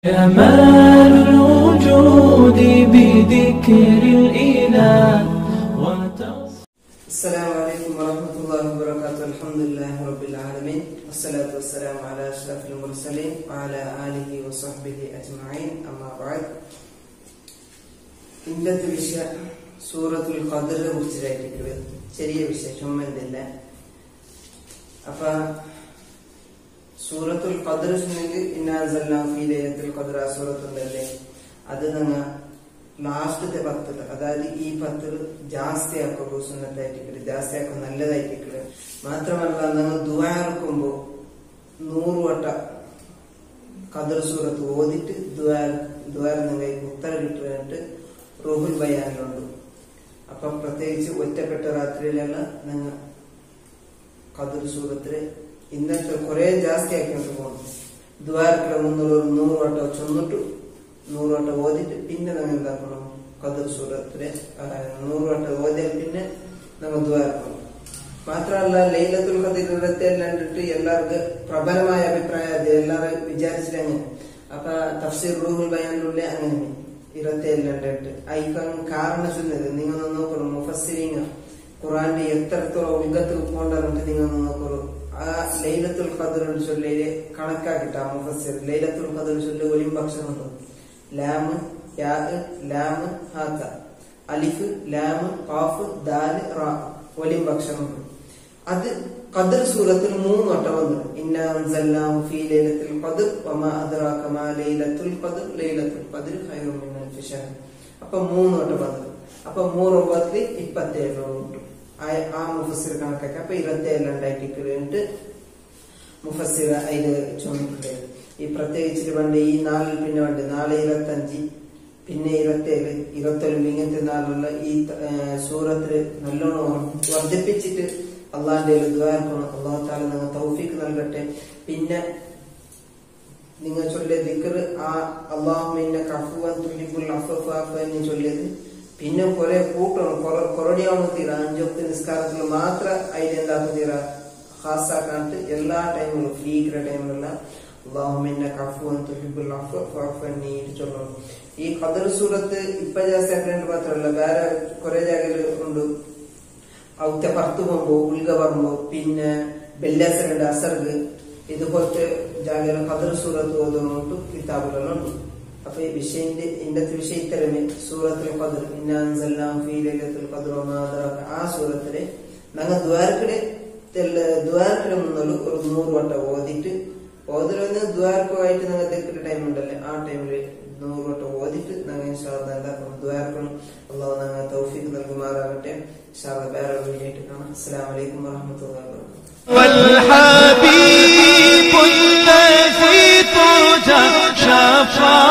جمال الوجود بذكر الإله وتصف السلام عليكم ورحمة الله وبركاته الحمد لله رب العالمين والصلاة والسلام على أشرف المرسلين وعلى آله وصحبه أجمعين أما بعد ഇന്നത്തെ വിഷയ സൂറത്തുൽ ഖദറിനെ കുറിച്ചിട്ടായിട്ട് ചെറിയ വിശേഷം എന്തില്ല അപ്പൊ സൂറത്തുൽ ഖദർ ചൊന്നെങ്കിൽ ഇന്നാസല്ലാം ഫീ ലൈലത്തുൽ ഖദർ ആ സൂറത്തുണ്ടല്ലേ അത് നമ്മ ലാസ്റ്റത്തെ പത്തിൽ അതായത് ഈ പത്തിൽ ജാസ്തി ആക്കുമ്പോൾ സുന്നത്തായിട്ട് ജാസ്തി ആക്കും നല്ലതായിട്ട് മാത്രമല്ല നമ്മൾ ദുവാർക്കുമ്പോ നൂറ് വട്ട ഖദർ സൂറത്ത് ഓതിട്ട് ദുവാർ ദുവാർ നിങ്ങൾ ഉത്തരം കിട്ടുന്നിട്ട് റൂഹുൽ ബയാനിലുണ്ട് അപ്പൊ പ്രത്യേകിച്ച് ഒറ്റപ്പെട്ട രാത്രിയിലുള്ള നിങ്ങൾ ഖദർ സൂറത്തില് ഇന്നത്തെ കുറെ ജാസ്തി ആക്കിയിട്ട് പോകുന്നു ദ്വാരക്കിടെ മുന്നൂറ് നൂറ് വട്ടം ചൊന്നിട്ടു നൂറ് വട്ടം ഓതിട്ട് പിന്നെ നമ്മൾ എന്താക്കണം ഖദർ സൂറത്തില് ആ, നൂറ് വട്ടം ഓതിയാൽ പിന്നെ നമ്മൾ ദ്വാരക്കണം മാത്രമല്ല ലൈലത്തുൽ ഖദറിലത്തെ കണ്ടിട്ട് എല്ലാവർക്കും പ്രബലമായ അഭിപ്രായം അത് എല്ലാവരും വിചാരിച്ചിട്ട് അങ്ങനെ അപ്പൊ തഫ്സീർ റൂഹുൽ ബയാനിലുള്ള അങ്ങനെ ഇരുപത്തിയേഴ് കണ്ടിട്ട് അയക്കാൻ കാരണം ചൊന്നത് നിങ്ങൾ നോക്കണം മുഫസ്സിരിങ്ങ ഖുറാന്റെ എത്രത്തോളം ഉൽഗത്ത് പോകണ്ടെന്നിട്ട് നിങ്ങൾ നോക്കൂ ആ ലൈലത്തുൽ ഖദർ ചൊല്ലില് കണക്കാക്കിട്ട് ആ മുഫസ്സിർ ലൈലത്തുൽ ഖദർ ചൊല്ലി ഒലിം ഭക്ഷണമുണ്ട് ലാമ് യാ ലാമ് ഹാത്ത അലിഫ് ലാമ് ഖാഫ് ദാല് റാ ഒലിം ഭക്ഷണമുണ്ട് അത് ഖദർ സൂറത്തിൽ മൂന്ന് വട്ടം വന്നു ഇന്ന അൻസൽനാഹു ഫീ ലൈലത്തുൽ ഖദർ വമാ അദ്റാക മാ ലൈലത്തുൽ ഖദർ ലൈലത്തുൽ ഖദർ ഖൈറും മിൻ അൽഫി ഷഹർ അപ്പൊ മൂന്ന് വട്ടം വന്നു അപ്പൊ മൂന്ന് ഒമ്പത്തിൽ ഇപ്പത്തേഴോളം ഉണ്ട് ആ- ആ മുഫസ്സിർ കണക്കാക്കി അപ്പൊ ഇരുപത്തേഴ് രണ്ടായിട്ട് കഴിഞ്ഞിട്ട് മുഫസ്സിർ അതില് ചുമട്ടുണ്ട് ഈ പ്രത്യേകിച്ച് പണ്ട് ഈ നാലിൽ പിന്നെ ഉണ്ട് നാല് ഇരുപത്തഞ്ച് പിന്നെ ഇരുപത്തേഴ് ഇരുപത്തൊൻപത് ഇങ്ങനത്തെ നാളുള്ള ഈ ഏ, സൂറത്തില് നല്ലോണം വർ- വർദ്ധിപ്പിച്ചിട്ട് അള്ളാന്റെ ദ്വാരക്കണം അള്ളാഹു താല നിങ്ങൾ തൗഫീക്ക് നൽകട്ടെ പിന്നെ നിങ്ങൾ ചൊല്ലിയ ദിക്കർ ആ അള്ളാഹുമിന്റെ കഫുവൻ തുല്ലിബുൽ അഫഫ് അഫ് എന്ന് ചൊല്ലിയത് പിന്നെ കുറെ കൂട്ടണം കൊറടിയാവുന്ന തീര അഞ്ചൊക്കെ നിസ്കാരത്തിൽ മാത്രം അതിലെന്താക്കും തീര ഹാസാക്കാണ്ട് എല്ലാ ടൈമിലും ഫ്രീ കിട്ടുന്ന ടൈമിലെല്ലാം അള്ളാഹുമിന്റെ കഫുവൻ തുല്ലിബുൽ അഫഫ് അഫ് എന്ന് ചൊല്ലണം ഈ ഖദർ സൂറത്ത് ഇപ്പൊ ജാസ്തി ആക്കേണ്ട മാത്രമല്ല വേറെ കുറെ ജാഗയിൽ ഉണ്ട് അവിടുത്തെ പുറത്തു പോകുമ്പോ ഉൽഗ പറയുമ്പോ പിന്നെ ബെല്ലാസറുണ്ട് അസർക്ക് ഇതുപോലത്തെ ജാഗര ഖദർ സൂറത്ത് ഓതുന്നോട്ട് കിതാബുകളുണ്ട് അപ്പൊ ഈ വിഷയന്റെ ഇന്നത്തെ വിഷയത്തരമേ സൂറത്തുൽ ഖദർ ഇന്നാൻസല്ലാം ഫീ ലൈലത്തുൽ ഖദർ വമാ അദ്റാക ആ സൂറത്തിലെ ഞങ്ങൾ ദ്വാരക്കിടെ ദ്വാരക്കിടെ മുന്നോട്ട് ഒരു നൂറ് വട്ടം ഓതിട്ട് ഓതിലൊന്ന് ദ്വാരക്കുമായിട്ട് ഞങ്ങൾ തെക്കിട്ട് ടൈം ഉണ്ടല്ലേ ആ ടൈമില് നൂറ് വട്ടം ഓതിട്ട് ഞങ്ങൾ ഇൻഷാല്ല എന്താക്കണം ദ്വാരക്കണം അള്ളാഹു ഞങ്ങൾ തൗഫീഖ് നൽകുമാറാകട്ടെ ഇൻഷാല്ല വേറെ വീഡിയോ ആയിട്ട് കാണാം അസ്സലാമു അലൈക്കും വറഹ്മത്തുള്ളാഹി വബറകാതുഹു والحبيب الذي ترجى شفاعته